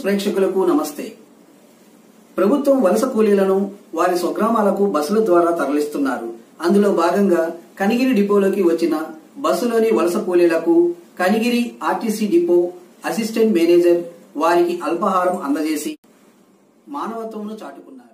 ప్రేక్షకులకు నమస్తే ప్రభుత్వం వలస కూలీలను వారి స్వగ్రామాలకు బస్సుల ద్వారా తరలిస్తున్నారు అందులో భాగంగా కనిగిరి డిపోలోకి వచ్చిన బస్సులోని వలస కూలీలకు Kanigiri RTC depot assistant manager వారికి అల్పాహారం అందజేసి మానవత్వంను చాటుకున్నారు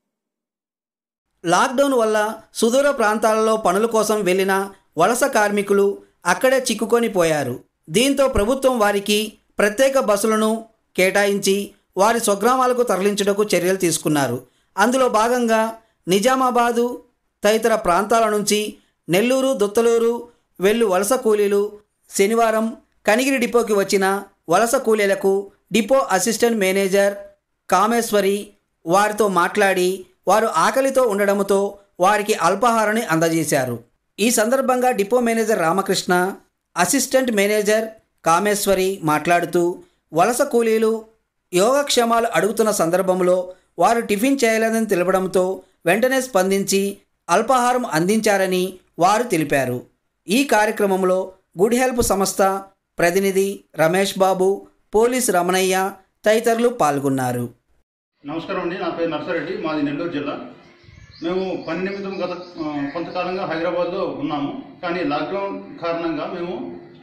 లాక్డౌన్ వల్ల సుదూర ప్రాంతాలలో పనుల కోసం వెళ్లిన వలస కార్మికులు అక్కడే చిక్కుకొని పోయారు దీంతో ప్రభుత్వం వారికి ప్రత్యేక బస్సులను కేటాయించి వారి స్వగ్రామాలకు తరలించుటకు చర్యలు తీసుకున్నారు అందులో భాగంగా నిజామాబాదు తదితర ప్రాంతాల నుంచి నెల్లూరు దుత్తలూరు వెళ్ళు వలస కూలీలు శనివారం కనిగిరి డిపోకి వచ్చిన వలస కూలీలకు డిపో అసిస్టెంట్ మేనేజర్ కామేశ్వరి వారితో మాట్లాడి వారు ఆకలితో ఉండడంతో వారికి అల్పాహారాన్ని అందజేశారు ఈ సందర్భంగా depot manager Ramakrishna assistant manager Kameswari మాట్లాడుతూ వలస కూలీలు యోగక్షేమాలు అడుగుతున్న సందర్భంలో వారు టిఫిన్ చేయలేదని తెలపడంతో వెంటనే స్పందించి అల్పాహారం అందించారని వారు తెలిపారు ఈ కార్యక్రమంలో గుడ్ హెల్ప్ సంస్థ ప్రతినిధి రమేష్ బాబు పోలీస్ రమణయ్య తదితరులు పాల్గొన్నారు నమస్కారం అండి నా పేరు నర్సారెడ్డి మాది నెల్లూరు జిల్లా మేము పని నిమిత్తం గత ఆ, కొంతకాలంగా హైదరాబాద్లో ఉన్నాము కానీ లాక్డౌన్ కారణంగా మేము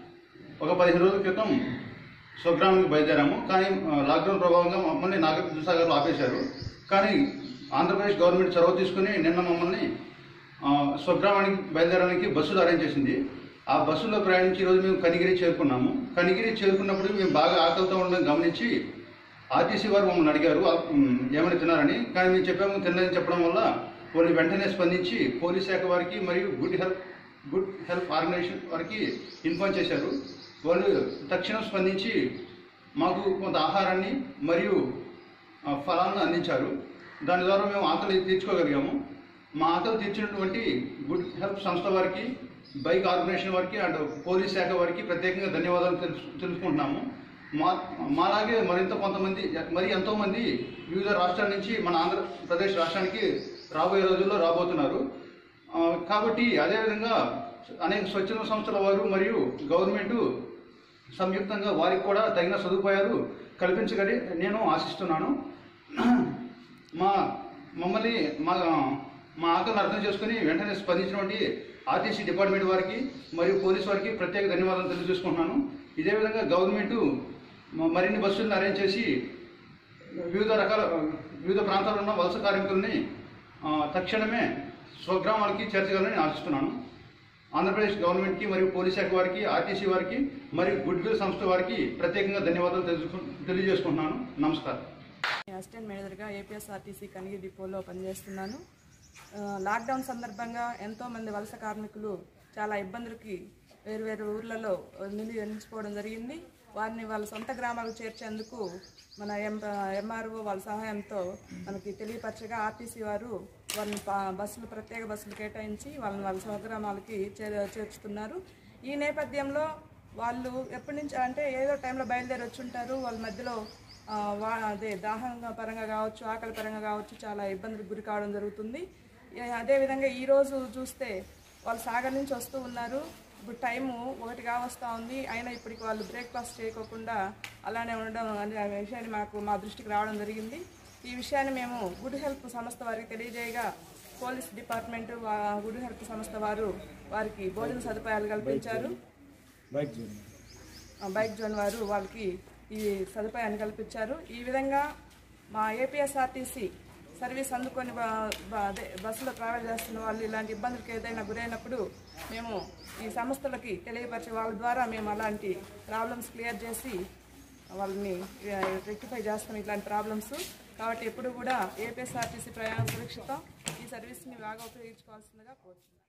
ఒక పదిహేను రోజుల క్రితం స్వగ్రామానికి బయలుదేరాము కానీ ఆ, లాక్డౌన్ ప్రభావంగా మమ్మల్ని నాగర్ సాగర్లో ఆపేశారు కానీ ఆంధ్రప్రదేశ్ గవర్నమెంట్ చొరవ తీసుకుని నిన్న మమ్మల్ని ఆ, స్వగ్రామానికి బయలుదేరడానికి బస్సులు అరేంజ్ చేసింది ఆ బస్సులో ప్రయాణించి ఈరోజు మేము కనిగిరి చేరుకున్నాము కనిగిరి చేరుకున్నప్పుడు మేము బాగా ఆకలితో ఉండడం గమనించి ఆర్టీసీ వారు మమ్మల్ని అడిగారు ఆ, ఉమ్, ఏమైనా తిన్నారని కానీ మేము చెప్పాము తినలేదని చెప్పడం వల్ల వాళ్ళు వెంటనే స్పందించి పోలీస్ శాఖ వారికి మరియు good help good help organisation వారికి ఇన్ఫార్మ్ చేశారు వాళ్ళు తక్షణం స్పందించి మాకు కొంత ఆహారాన్ని మరియు ఆ, ఫలాలను అందించారు దాని ద్వారా మేము ఆకలి తీర్చుకోగలిగాము మా ఆకలి తీర్చినటువంటి గుడ్ హెల్ప్ సంస్థ వారికి బైక్ ఆర్గనైజేషన్ వారికి అండ్ పోలీస్ శాఖ వారికి ప్రత్యేకంగా ధన్యవాదాలు తెలుసు తెలుసుకుంటున్నాము మా మాలాగే మరింత కొంతమంది మరి ఎంతోమంది వివిధ రాష్ట్రాల నుంచి మన ఆంధ్రప్రదేశ్ రాష్ట్రానికి రాబోయే రోజుల్లో రాబోతున్నారు ఆ, కాబట్టి అదేవిధంగా అనేక స్వచ్ఛంద సంస్థల వారు మరియు గవర్నమెంట్ సంయుక్తంగా వారికి కూడా తగిన సదుపాయాలు కల్పించగలి నేను ఆశిస్తున్నాను మా మమ్మల్ని మా మా ఆకలిని అర్థం చేసుకుని వెంటనే స్పందించినటువంటి ఆర్టీసీ డిపార్ట్మెంట్ వారికి మరియు పోలీస్ వారికి ప్రత్యేక ధన్యవాదాలు తెలియజేసుకుంటున్నాను ఇదే విధంగా గవర్నమెంట్ మ- మరిన్ని బస్సులను అరేంజ్ చేసి వివిధ రకాల వివిధ ప్రాంతాల్లో ఉన్న వలస కార్మికుల్ని ఆ, తక్షణమే స్వగ్రామాలకి చేర్చగలని నేను ఆశిస్తున్నాను ఆంధ్రప్రదేశ్ గవర్నమెంట్కి మరియు పోలీస్ శాఖ వారికి ఆర్టీసీ వారికి మరియు గుడ్ విల్ సంస్థ వారికి ప్రత్యేకంగా ధన్యవాదాలు తెలుసుకు తెలియజేసుకుంటున్నాను నమస్కారం నేను అసిస్టెంట్ మేనేజర్గా ఏపీఎస్ఆర్టీసీ కనిగిరి డిపోలో పనిచేస్తున్నాను ఆ, లాక్డౌన్ సందర్భంగా ఎంతోమంది వలస కార్మికులు చాలా ఇబ్బందులకి వేరు వేరు ఊర్లలో నిలి నిలిచిపోవడం జరిగింది వారిని వాళ్ళ సొంత గ్రామాలకు చేర్చేందుకు మన ఎం ఎంఆర్ఓ వాళ్ళ సహాయంతో మనకి తెలియపరచగా ఆర్టీసీ వారు వాళ్ళని ప- బస్సులు ప్రత్యేక బస్సులు కేటాయించి వాళ్ళని వాళ్ళ స్వగ్రామాలకి చేర్ చేర్చుతున్నారు ఈ నేపథ్యంలో వాళ్ళు ఎప్పటి నుంచి అంటే ఏదో టైంలో బయలుదేరి వచ్చి ఉంటారు వాళ్ళ మధ్యలో ఆ, వా అదే దాహం పరంగా కావచ్చు ఆకలి పరంగా కావచ్చు చాలా ఇబ్బందులకు గురి కావడం జరుగుతుంది ఏ- అదేవిధంగా ఈరోజు చూస్తే వాళ్ళు సాగర్ నుంచి వస్తూ ఉన్నారు ఇప్పుడు టైము ఒకటిగా వస్తూ ఉంది అయినా ఇప్పటికి వాళ్ళు బ్రేక్ఫాస్ట్ చేయకోకుండా అలానే ఉండడం అనే విషయాన్ని మాకు మా దృష్టికి రావడం జరిగింది ఈ విషయాన్ని మేము గుడ్ హెల్ప్ సంస్థ వారికి తెలియజేయగా పోలీస్ డిపార్ట్మెంట్ వా- గుడ్ హెల్ప్ సంస్థ వారు వారికి భోజన సదుపాయాలు కల్పించారు ఆ, బైక్ జోన్ వారు వాళ్ళకి ఈ సదుపాయాన్ని కల్పించారు ఈ విధంగా మా ఏపీఎస్ఆర్టీసీ సర్వీస్ అందుకొని బ- బ- అదే బస్సులో ట్రావెల్ చేస్తున్న వాళ్ళు ఇలాంటి ఇబ్బందులకు ఏదైనా గురైనప్పుడు మేము ఈ సంస్థలకి తెలియపరిచే వాళ్ళ ద్వారా మేము అలాంటి ప్రాబ్లమ్స్ క్లియర్ చేసి వాళ్ళని రెక్టిఫై చేస్తాం ఇట్లాంటి ప్రాబ్లమ్స్ కాబట్టి ఎప్పుడు కూడా ఏపీఎస్ఆర్టీసీ ప్రయాణం సురక్షితం ఈ సర్వీస్ని బాగా ఉపయోగించుకోవాల్సిందిగా కోరుతున్నాను